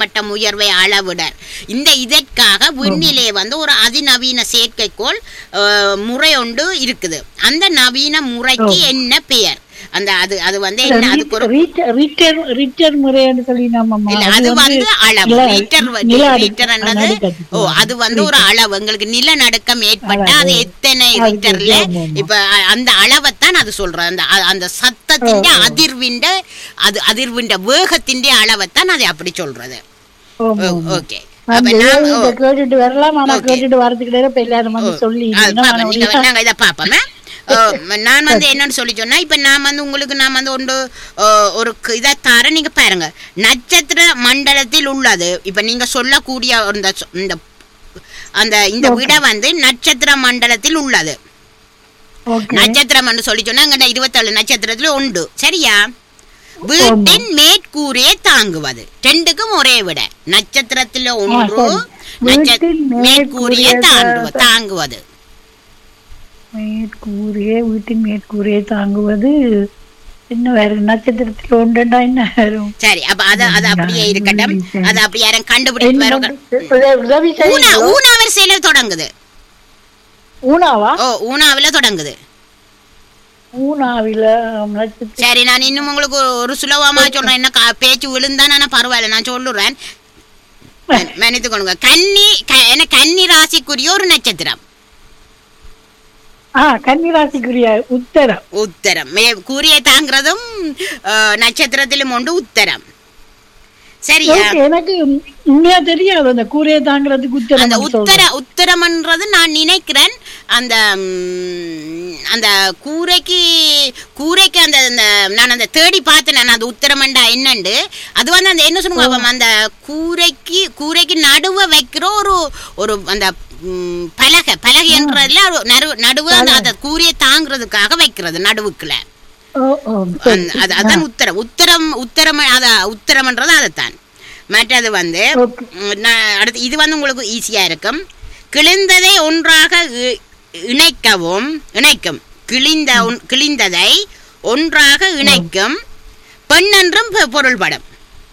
ஏற்பட்ட உயர்வை அளவிடர் இந்த இதற்காக விண்ணிலே வந்து ஒரு அதிநவீன செயற்கைக்கோள் அஹ், முறை ஒன்று இருக்குது அந்த நவீன முறைக்கு என்ன பெயர் அந்த அது அது வந்து என்ன அதுக்கு ஒரு ரீட்டர் ரீட்டர் ரீட்டர் முறைன்னு சொல்லி நம்ம இல்ல அது வந்து அளவு நில- மீட்டர் வ- நில மீட்டர் அடி- என்னது நடுக்கட்டு. ஓ அது வந்து ஒரு அளவு உங்களுக்கு நிலநடுக்கம் ஏற்பட்டா அது அளவு. எத்தனை அது லிட்டர்ல ஆமா, ஆமா. இப்ப அ- அந்த அளவைத்தான் அது சொல்றேன் அந்த அ- அந்த சத்தத்தின் அதிர்விண்ட அது அதிர்விண்ட வேகத்தின் அளவைத்தான் அது அப்படி சொல்றது ஆமா, ஆமா. ஓகே நான் அப்ப இந்த நான் இதை கேட்டுட்டு வரலாம் ஆனா Okay. கேட்டுட்டு வரதுக்கு நேரம் இப்ப எல்லாரும் வந்து சொல்லி அது இன்னும் பாப்போம். நான் நீங்க ஒழுங்கா- நாங்க இதை பார்ப்போமே அஹ், நான் வந்து என்னன்னு சொல்லி சொன்னா இப்ப நான் வந்து உங்களுக்கு நான் வந்து ஒன்று அஹ், ஒரு க- இதை தர நீங்க பாருங்க நட்சத்திர மண்டலத்தில் உள்ளது இப்ப நீங்க சொல்லக்கூடிய இந்த சொ- இந்த அந்த இந்த விட வந்து நட்சத்திர மண்டலத்தில் உள்ளது Okay. நட்சத்திரம் சொல்லி சொன்னா அங்க இருபத்தேழு நட்சத்திரத்துல உண்டு சரியா வீட்டின் மேற்கூரையை தாங்குவது ரெண்டுக்கும் ஒரே விட நட்சத்திரத்துல ஒன்று சரி. நட்ச- வீட்டின் மேற்கூரையை மேற்கூரையை தாங்குவ தா- தாங்குவது மேற்கூரையே வீட்டின் மேற்கூரையை தாங்குவது என்ன வேற நட்சத்திரத்தில் ஒன்றுண்டா என்ன வரும் சரி அப்ப அது அது அப்படியே இருக்கட்டும் அது அப்படி யாரும் கண்டுபிடிச்சு என்ன வரும் உத- உதவி ஊனா செய்யுங்களோ? ஊனா வரிசையில தொடங்குது ஊனாவா ஓ ஊனாவில தொடங்குது ஊனாவில நட்சத்திரம் சரி நான் இன்னும் உங்களுக்கு ஒரு- ஒரு சுலபமா சொல்றேன் என்ன கா- பேச்சு விழுந்தா நான் பரவாயில்ல நான் சொல்லுறேன் மன்னித்து கொள்ளுங்க கன்னி க- என்ன கன்னி ராசிக்குரிய ஒரு நட்சத்திரம் ஆ கன்னிராசிக்குரிய உத்தரம் உத்தரம் மே- கூறியை தாங்கிறதும் அஹ், நட்சத்திரத்திலும் உண்டு உத்தரம் சரியா Okay, எனக்கு உண்மையா தெரியாது அந்த கூரையை தாங்கிறதுக்கு உத்தரம் அந்த சொல்றேன். உத்தர உத்தரம்ன்றது நான் நினைக்கிறேன் அந்த ம், அந்த கூரைக்கு கூரைக்கு அந்த அந்த நான் அந்த தேடி பார்த்தேன் நான் அந்த உத்தரமண்டா என்னண்டு அது வந்து அந்த என்ன சொல்லுவாங்க அந்த கூரைக்கு கூரைக்கு நடுவ வைக்கிற ஒரு ஒரு அந்த ம், பலகை பலகைன்றதுல ஒரு நடு நடுவு அந்த அந்த கூரையை தாங்கிறதுக்காக வைக்கிறது நடுவுக்குள்ள ஓ, ஓ, சரி, அந்த- அது அதான் உத்தரம் உத்தரம் உத்தரம் அத உத்தரம்ன்றது அதைத்தான் மற்றது வந்து Okay. ம், நான் அடுத்து இது வந்து உங்களுக்கு ஈஸியா இருக்கும் கிழிந்ததை ஒன்றாக இ- இணைக்கவும் இணைக்கும் கிழிந்த ஒன்- கிழிந்ததை ஒன்றாக இணைக்கும் பெண் என்றும் பொ- பொருள்படும்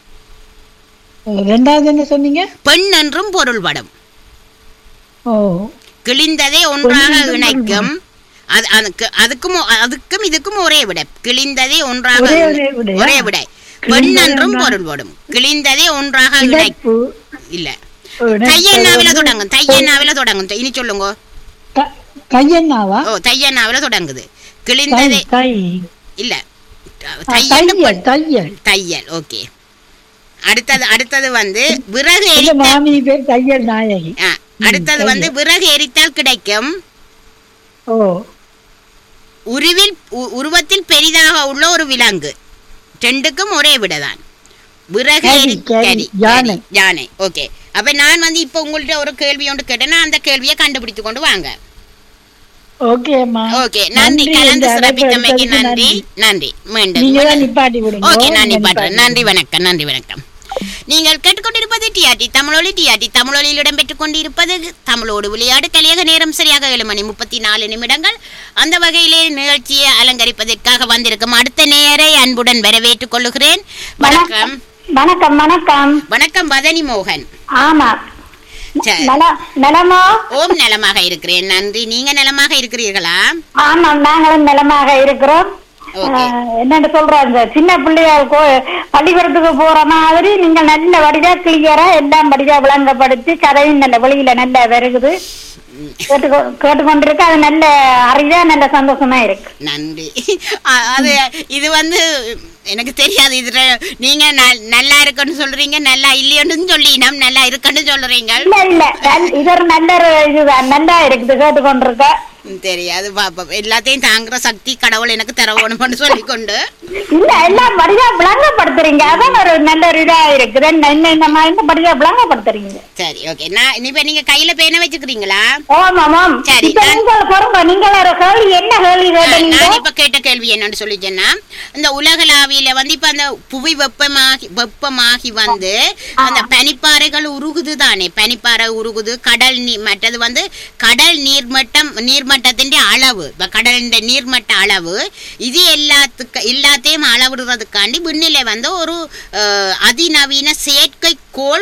ரெண்டாவது என்ன சொன்னீங்க பெண் என்றும் பொருள்படும் ஓ கிழிந்ததை ஒன்றாக என்றும் இணைக்கும் அது அதுக்கு அதுக்கும் ஒ- அதுக்கும் இதுக்கும் ஒரே விட கிழிந்ததை ஒன்றாக ஒரே இணை- ஒரே விடையா? ஒரே விடை பெண் கிழிந்ததை என்றும் ஒன்றாக- பொருள்படும் கிழிந்ததை ஒன்றாக இணை இணைப்பு இல்ல இணைப்பு தையன்னாவில வந்து- தொடங்கும் தையன்னாவில தொடங்கும் இனி சொல்லுங்க த- கையண்ணாவா ஓ தையன்னாவில தொடங்குது கை கிழிந்ததை கை இல்ல ஆ, தையல் தையல் தையல் தையல் ஓகே அடுத்தது அடுத்தது வந்து விறகு இல்ல எரித்த மாமி பேர் தையல் நாயகி ஆ, அடுத்தது வந்து விறகு எரித்தால் கிடைக்கும் ஓ உருவில் உ- உருவத்தில் பெரிதாக உள்ள ஒரு விலங்கு ரெண்டுக்கும் ஒரே விடதான் விறகு கரி, எரி கரி, கரி, யானை. கரி, யானை ஓகே அப்ப நான் வந்து இப்ப உங்கள்ட்ட ஒரு கேள்வி ஒன்று கேட்டேன்னா அந்த கேள்வியை கண்டுபிடித்து கொண்டு வாங்க ஓகேம்மா ஓகே நன்றி கலந்து இந்த அழைப்பு சிறப்பித்தமைக்கு எடுத்ததுக்கு நன்றி நன்றி மீண்டும் நீங்க தான் நிப்பாட்டி விடுங்க ஓகே நான் நீங்க நிப்பாட்டுறேன் நிப்பாட்டி நன்றி வணக்கம் நன்றி வணக்கம் நீங்கள் கேட்டுக்கொண்டிருப்பது டிஆர்டி தமிழொலி டிஆர்டி தமிழொலியில் இடம்பெற்றுக் கொண்டிருப்பது தமிழோடு விளையாடு கலியக நேரம் சரியாக ஏழு மணி முப்பத்தி நாலு நிமிடங்கள் அந்த வகையிலே நிகழ்ச்சியை அலங்கரிப்பதற்காக வந்திருக்கும் அடுத்த நேரை அன்புடன் வரவேற்றுக் கொள்ளுகிறேன் வணக்கம் வணக்கம் வணக்கம் வணக்கம் வதனி மோகன் ஆமா சரி. நல நலமா ஓம் நலமாக இருக்கிறேன் நன்றி நீங்க நலமாக இருக்கிறீர்களா ஆமாம் நாங்களும் நலமாக இருக்கிறோம் ஓகே. ஆஹ், என்னன்னு சொல்றோம் இந்த சின்ன பிள்ளைகள் கோ- பள்ளிக்கூடத்துக்கு போற மாதிரி நீங்க நல்ல வடிவா கிளியரா எல்லாம் படிவா விளங்கப்படுத்தி கதையும் நல்ல வெளியில நல்ல வருகுது கேட்டு கேட்டுக்கொண்டிருக்கு அது நல்ல அறிவா நல்ல சந்தோஷமா இருக்கு நன்றி அ- அது இது வந்து எனக்கு தெரியாது இதுல நீங்க ந- நல்லா இருக்குன்னு சொல்றீங்க நல்லா இல்லையோன்னு சொல்லினோம் நல்லா இருக்குன்னு சொல்றீங்க இல்ல இல்ல நல்- இது ஒரு நல்ல ஒரு இதுதான் நல்லா இருக்குது கேட்டுக்கொண்டிருக்க ம், தெரியாது பாப்பா எல்லாத்தையும் தாங்குற சக்தி கடவுள் எனக்கு தரவணும்னு சொல்லிக்கொண்டு இல்ல எல்லாம் படிவா விளங்கப்படுத்துறீங்க அதான் ஒரு நல்ல ஒரு இதா இருக்குது என்ன என்ன இந்த மாதிரி படிவா விளங்கப்படுத்துறீங்க சரி ஓகே நான் இப்ப நீங்க கையில பேனை வச்சுக்கிறீங்களா ஆமாம் ஆமாம் சரி, இப்ப நான்- நீங்கள் பாருங்க நீங்கள் ஒரு கேள்வி என்ன கேள்வி கேட்டீங்க நான் இப்ப கேட்ட கேள்வி என்னன்னு சொல்லிச்சேன்னா இந்த உலகளாவியில வந்து இப்ப அந்த புவி வெப்பமாகி வெப்பமாகி வந்து அந்த பனிப்பாறைகள் உருகுது தானே பனிப்பாறை உருகுது கடல் நீ மற்றது வந்து கடல் நீர்மட்டம் நீர்மட்டத்தின் அளவு இப்ப கடலின் நீர்மட்ட அளவு இது எல்லாத்துக்கு எல்லாத்தையும் அளவிடுறதுக்காண்டி விண்ணிலே வந்து ஒரு அஹ், அதிநவீன செயற்கைக்கோள்